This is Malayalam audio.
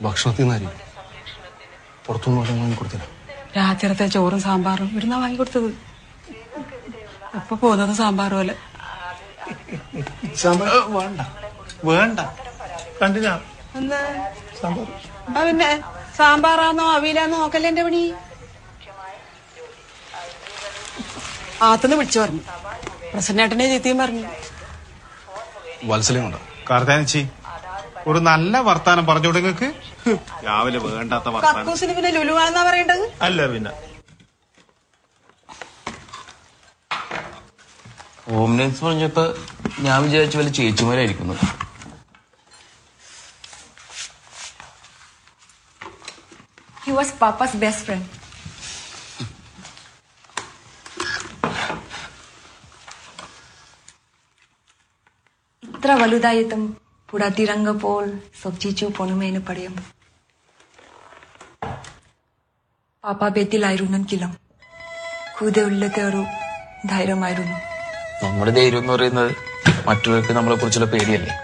ഭക്ഷണത്തിൽ നിന്നായിരിക്കും പുറത്തുനിന്ന് വല്ലതും വാങ്ങി കൊടുത്തില്ല രാത്രിയത്തെ ചോറും സാമ്പാറും ഇവിടുന്ന വാങ്ങിക്കൊടുത്തത് ഇപ്പൊ പോകുന്നത് സാമ്പാർ പോലെ സാമ്പാർ വേണ്ട വേണ്ട കണ്ടിനാ എന്താ സാമ്പാർ ആ പിന്നെ സാമ്പാറാന്നോ അവിയിലാന്നോ നോക്കല്ലേ എന്റെ പണി ആത്തുനിന്ന് വിളിച്ചു പറഞ്ഞു പ്രസന്നേട്ടനെ ചീത്തയും പറഞ്ഞു വത്സലയും ഉണ്ടോ കാർത്താനിച്ചി ഒരു നല്ല വർത്താനം പറഞ്ഞു നിങ്ങൾക്ക് രാവിലെ വേണ്ടാത്ത വർത്താനം കക്കൂസിന് പിന്നെ ലുലുവാണെന്നാ പറയേണ്ടത് അല്ല പിന്നെ ഹോം നഴ്സ് പറഞ്ഞപ്പോ ഞാൻ വിചാരിച്ചു വല്ല ചേച്ചിമാരായിരിക്കുന്നു He was Papa's best friend. ഇത്ര വലുതായിട്ടും പുടാത്തിരങ്ക പോൽ സൊച്ചിച്ചു പൊണുമേന് പടയും പാപ്പ ബെത്തിലായിരുന്നെങ്കിലും കൂടെ ഉള്ളത് ഒരു ധൈര്യമായിരുന്നു നമ്മുടെ ധൈര്യം എന്ന് പറയുന്നത് മറ്റുള്ളവർക്ക് നമ്മളെ കുറിച്ചുള്ള പേടിയല്ലേ